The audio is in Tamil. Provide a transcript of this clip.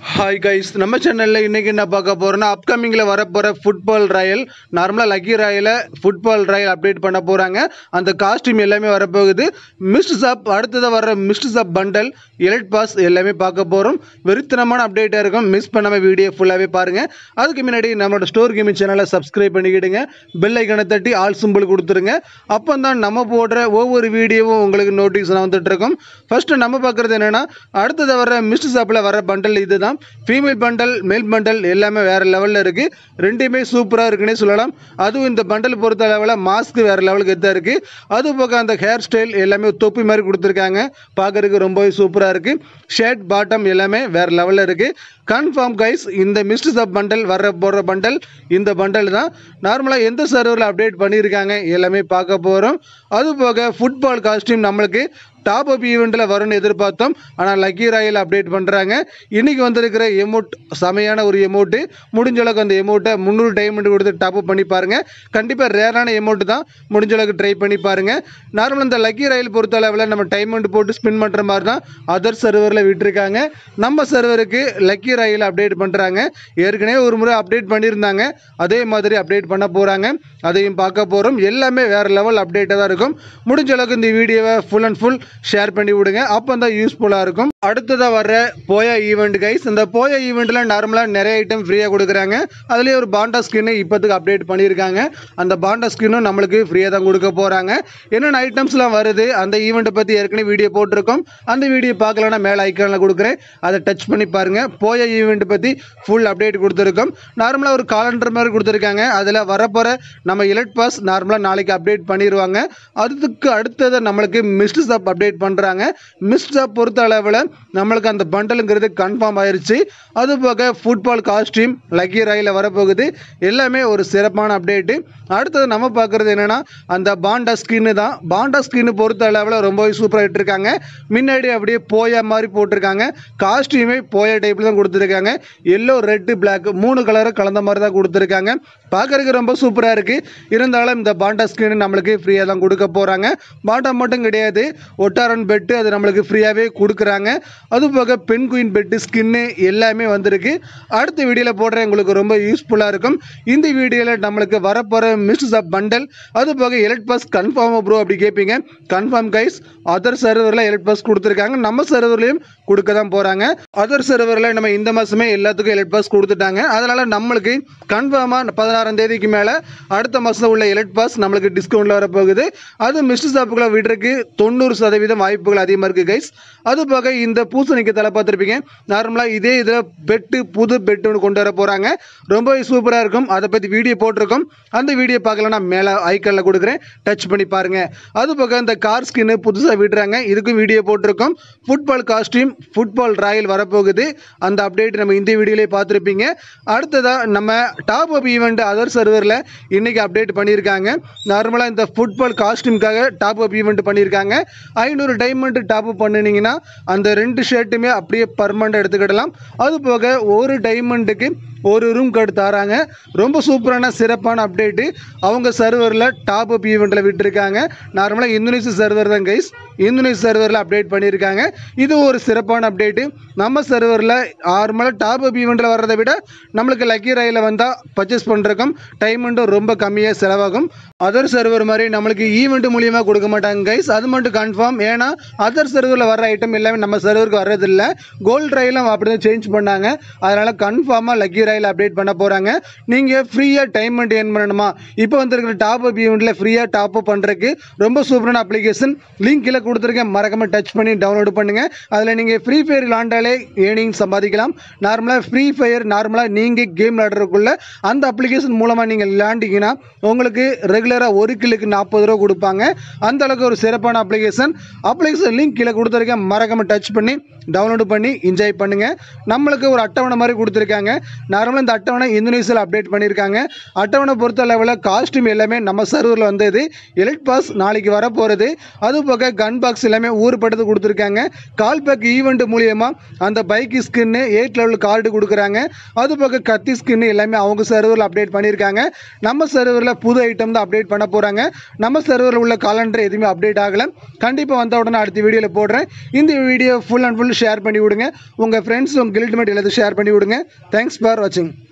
ஹாய் கைஸ் நம்ம சேனலில் இன்றைக்கி என்ன பார்க்க போகிறோன்னா அப்கமிங்கில் வரப்போகிற ஃபுட்பால் ராயல் நார்மலாக லக்கி ராயலை ஃபுட்பால் ராயல் அப்டேட் பண்ண போகிறாங்க அந்த காஸ்டியூம் எல்லாமே வரப்போகுது மிஸ்ட் சாப் அடுத்ததாக வர மிஸ்ட் சாப் பண்டல் எலைட் பாஸ் எல்லாமே பார்க்க போகிறோம் வெறித்தனமான அப்டேட்டாக இருக்கும் மிஸ் பண்ணாமல் வீடியோ ஃபுல்லாகவே பாருங்கள் அதுக்கு முன்னாடி நம்மளோட ஸ்டோர் கேமிங் சேனலை சப்ஸ்கிரைப் பண்ணிக்கிடுங்க பெல் ஐக்கனை தட்டி ஆல் சிம்பிள் கொடுத்துருங்க அப்போ தான் நம்ம போடுற ஒவ்வொரு வீடியோவும் உங்களுக்கு நோட்டீஸ் வந்துட்டு இருக்கும் ஃபஸ்ட்டு நம்ம பார்க்குறது என்னென்னா அடுத்தது வர மிஸ்ட் சாப்பில் வர பண்டல் இதுதான் ஃபீமேல் பண்டல் மேல் பண்டல் எல்லாமே வேறு லெவலில் இருக்குது ரெண்டுமே சூப்பராக இருக்குன்னே சொல்லலாம் அதுவும் இந்த பண்டல் பொறுத்த அளவில் மாஸ்க் வேறு லெவலுக்கு எத்தாக இருக்குது அது போக அந்த ஹேர் ஸ்டைல் எல்லாமே தொப்பி மாதிரி கொடுத்துருக்காங்க பார்க்கறதுக்கு ரொம்பவே சூப்பராக இருக்குது ஷர்ட் பாட்டம் எல்லாமே வேறு லெவலில் இருக்குது கன்ஃபார்ம் கைஸ் இந்த மிஸ்ட் சப் பண்டல் வர போகிற பண்டல் இந்த பண்டல் தான் நார்மலாக எந்த சர்வரில் அப்டேட் பண்ணியிருக்காங்க எல்லாமே பார்க்க போகிறோம் அது போக ஃபுட்பால் காஸ்டியூம் நம்மளுக்கு டாப் அப் ஈவெண்ட்டில் வரும்னு எதிர்பார்த்தோம் ஆனால் லக்கி ராயல் அப்டேட் பண்ணுறாங்க இன்றைக்கி வந்திருக்கிற எமௌண்ட் செமையான ஒரு எமௌண்ட்டு முடிஞ்ச அளவுக்கு அந்த எமௌண்ட்டை முந்நூறு டைமண்ட் கொடுத்து டாப் அப் பண்ணி பாருங்கள் கண்டிப்பாக ரேரான எமௌண்ட்டு தான் முடிஞ்ச அளவுக்கு ட்ரை பண்ணி பாருங்கள் நார்மல் இந்த லக்கி ராயல் பொறுத்த அளவில் நம்ம டைமண்ட் போட்டு ஸ்பின் பண்ணுற மாதிரி தான் அதர் சர்வரில் விட்டுருக்காங்க நம்ம சர்வருக்கு லக்கி ராயல் அப்டேட் பண்ணுறாங்க ஏற்கனவே ஒரு முறை அப்டேட் பண்ணியிருந்தாங்க அதே மாதிரி அப்டேட் பண்ண போகிறாங்க அதையும் பார்க்க போகிறோம் எல்லாமே வேறு லெவல் அப்டேட்டாக தான் இருக்கும் முடிஞ்ச அளவுக்கு இந்த வீடியோவை ஃபுல் அண்ட் ஃபுல் ஷேர் பண்ணி விடுங்க அப்போ தான் யூஸ்ஃபுல்லாக இருக்கும் அடுத்ததாக வர்ற போயா ஈவெண்ட் கைஸ் இந்த போயா ஈவெண்ட்டில் நார்மலாக நிறைய ஐட்டம் ஃப்ரீயாக கொடுக்குறாங்க அதுலேயே ஒரு பாண்டா ஸ்கின்னு இப்போதுக்கு அப்டேட் பண்ணியிருக்காங்க அந்த பாண்டா ஸ்கின்னும் நம்மளுக்கு ஃப்ரீயாக தான் கொடுக்க போகிறாங்க என்னென்ன ஐட்டம்ஸ்லாம் வருது அந்த ஈவெண்ட்டை பற்றி ஏற்கனவே வீடியோ போட்டிருக்கோம் அந்த வீடியோ பார்க்கலன்னா மேலே ஐக்கானில் கொடுக்குறேன் அதை டச் பண்ணி பாருங்கள் போயா ஈவெண்ட் பற்றி ஃபுல் அப்டேட் கொடுத்துருக்கோம் நார்மலாக ஒரு காலண்டர் மாதிரி கொடுத்துருக்காங்க அதில் வரப்போகிற நம்ம எலட் பாஸ் நார்மலாக நாளைக்கு அப்டேட் பண்ணிடுவாங்க அதுக்கு அடுத்தது நம்மளுக்கு மிஸ்ட் ஷாப் அப்டேட் பண்ணுறாங்க மிஸ்ட் ஷாப் பொறுத்த அளவில் நம்மளுக்கு அந்த பண்டலுங்கிறது கன்ஃபார்ம் ஆயிருச்சு அது போக ஃபுட்பால் காஸ்டியூம் லக்கி ராயில் வரப்போகுது எல்லாமே ஒரு சிறப்பான அப்டேட்டு அடுத்தது நம்ம பார்க்குறது என்னென்னா அந்த பாண்டா ஸ்கின்னு தான் பாண்டா ஸ்கின்னு பொறுத்த அளவில் ரொம்பவே சூப்பராக இட்டிருக்காங்க முன்னாடி அப்படியே போயா மாதிரி போட்டிருக்காங்க காஸ்டியூமே போயா டைப்பில் தான் கொடுத்துருக்காங்க எல்லோ ரெட்டு பிளாக் மூணு கலரும் கலந்த மாதிரி தான் கொடுத்துருக்காங்க பார்க்கறதுக்கு ரொம்ப சூப்பராக இருக்குது இருந்தாலும் இந்த பாண்டா ஸ்கின் நம்மளுக்கு ஃப்ரீயாக தான் கொடுக்க போகிறாங்க பாண்டா மட்டும் கிடையாது ஒட்டாரன் பெட்டு அது நம்மளுக்கு ஃப்ரீயாகவே கொடுக்குறாங்க அது போக பெண் குயின் பெட்டு ஸ்கின்னு எல்லாமே வந்திருக்கு அடுத்த வீடியோவில் போடுற உங்களுக்கு ரொம்ப யூஸ்ஃபுல்லாக இருக்கும் இந்த வீடியோவில் நம்மளுக்கு வரப்போகிற மிஸ்ட் ஆஃப் பண்டல் அது போக எலக்ட் பாஸ் கன்ஃபார்ம் ப்ரோ அப்படி கேட்பீங்க கன்ஃபார்ம் கைஸ் அதர் சர்வரில் எலக்ட் பாஸ் கொடுத்துருக்காங்க நம்ம சர்வர்லேயும் கொடுக்க தான் போகிறாங்க அதர் சர்வரில் நம்ம இந்த மாதமே எல்லாத்துக்கும் எலக்ட் பாஸ் கொடுத்துட்டாங்க அதனால் நம்மளுக்கு கன்ஃபார்மாக பதினாறாம் தேதிக்கு மேலே அடுத்த மாதம் உள்ள எலக்ட் பாஸ் நம்மளுக்கு டிஸ்கவுண்ட்டில் வரப்போகுது அது மிஸ்ட் ஷாப்புகளை விடுறதுக்கு தொண்ணூறு சதவீதம் வாய்ப்புகள் அதிகமாக இருக்குது கைஸ் அது போக இந்த பூசணிக்கு தலை பார்த்துருப்பீங்க நார்மலாக இதே இதில் பெட்டு புது பெட்டு ஒன்று கொண்டு வர போகிறாங்க ரொம்பவே சூப்பராக இருக்கும் அதை பற்றி வீடியோ போட்டிருக்கோம் அந்த வீடியோ பார்க்கலன்னா மேலே ஐக்கனில் கொடுக்குறேன் டச் பண்ணி பாருங்கள் அது போக இந்த கார் ஸ்கின்னு புதுசாக விடுறாங்க இதுக்கும் வீடியோ போட்டிருக்கோம் ஃபுட்பால் காஸ்டியூம் ஃபுட்பால் ராயல் வரப்போகுது அந்த அப்டேட் நம்ம இந்த வீடியோலேயே பார்த்துருப்பீங்க அடுத்ததாக நம்ம டாப் அப் ஈவெண்ட் அதர் சர்வரில் இன்றைக்கி அப்டேட் பண்ணியிருக்காங்க நார்மலாக இந்த ஃபுட்பால் காஸ்டியூம்காக டாப் அப் ஈவெண்ட் பண்ணியிருக்காங்க ஐநூறு டைமண்ட் டாப் அப் பண்ணினீங்கன்னா அந்த ரெண்டு ஷர்ட்டுமே அப்படியே பர்மனெண்ட் எடுத்துக்கிடலாம் அது போக ஒரு டைமண்டுக்கு ஒரு ரூம் கார்டு தராங்க ரொம்ப சூப்பரான சிறப்பான அப்டேட்டு அவங்க சர்வரில் டாப் அப் ஈவெண்ட்டில் விட்டுருக்காங்க நார்மலாக இந்தோனேஷியா சர்வர் தான் கைஸ் இந்தோனேஷியா சர்வரில் அப்டேட் பண்ணியிருக்காங்க இது ஒரு சிறப்பான அப்டேட்டு நம்ம சர்வரில் நார்மலாக டாப் அப் ஈவெண்ட்டில் வர்றதை விட நம்மளுக்கு லக்கி ராயில் வந்தால் பர்ச்சேஸ் பண்ணுறக்கும் டைமண்டும் ரொம்ப கம்மியாக செலவாகும் அதர் சர்வர் மாதிரி நம்மளுக்கு ஈவெண்ட் மூலியமாக கொடுக்க மாட்டாங்க கைஸ் அது மட்டும் கன்ஃபார்ம் ஏன்னா அதர் சர்வரில் வர ஐட்டம் எல்லாமே நம்ம சர்வருக்கு வர்றதில்ல கோல்ட் ரயிலும் அப்படி தான் சேஞ்ச் பண்ணாங்க அதனால் கன்ஃபார்மாக லக்கி ராயில் அப்டேட் பண்ண போகிறாங்க நீங்கள் ஃப்ரீயாக டைமண்ட் ஏர்ன் பண்ணணுமா இப்போ வந்திருக்கிற டாப் அப் ஈவெண்ட்டில் ஃப்ரீயாக டாப் அப் பண்ணுறதுக்கு ரொம்ப சூப்பரான அப்ளிகேஷன் லிங்க் கீழே கொடுத்துருக்கேன் மறக்காம டச் பண்ணி டவுன்லோட் பண்ணுங்கள் அதில் நீங்கள் ஃப்ரீ ஃபயர் விளாண்டாலே ஏர்னிங் சம்பாதிக்கலாம் நார்மலாக ஃப்ரீ ஃபயர் நார்மலாக நீங்கள் கேம் விளாடுறதுக்குள்ள அந்த அப்ளிகேஷன் மூலமாக நீங்கள் விளாண்டிங்கன்னா உங்களுக்கு ரெகுலராக ஒரு கிலுக்கு நாற்பது ரூபா கொடுப்பாங்க அந்த அளவுக்கு ஒரு சிறப்பான அப்ளிகேஷன் அப்ளிகேஷன் லிங்க் கீழே கொடுத்துருக்கேன் மறக்காம டச் பண்ணி டவுன்லோடு பண்ணி என்ஜாய் பண்ணுங்கள் நம்மளுக்கு ஒரு அட்டவணை மாதிரி கொடுத்துருக்காங்க நார்மலாக இந்த அட்டவணை இந்தோனேஷியாவில் அப்டேட் பண்ணியிருக்காங்க அட்டவணை பொறுத்த அளவில் காஸ்ட்யூம் எல்லாமே நம்ம சர்வரில் வந்தது எலக்ட் பாஸ் நாளைக்கு வர போகிறது அது போக கன் பாக்ஸ் எல்லாமே ஊறுபடுத்து கொடுத்துருக்காங்க கால் பேக் ஈவெண்ட் மூலியமாக அந்த bike skin eight level card கொடுக்குறாங்க அது போக கத்தி ஸ்கின்னு எல்லாமே அவங்க சர்வரில் அப்டேட் பண்ணியிருக்காங்க நம்ம சர்வரில் புது ஐட்டம் தான் அப்டேட் பண்ண போகிறாங்க நம்ம சர்வரில் உள்ள காலண்டர் எதுவுமே அப்டேட் ஆகலை கண்டிப்பாக வந்த உடனே அடுத்த வீடியோவில் போடுறேன் இந்த வீடியோ ஃபுல் அண்ட் ஃபுல் எல்லாத்துக்கும் ஷேர் பண்ணி விடுங்க உங்கள் ஃப்ரெண்ட்ஸ் உங்கள் கில்ட்மேட் எல்லாத்துக்கும் ஷேர் பண்ணி விடுங்க தேங்க்ஸ் ஃபார் வாட்சிங்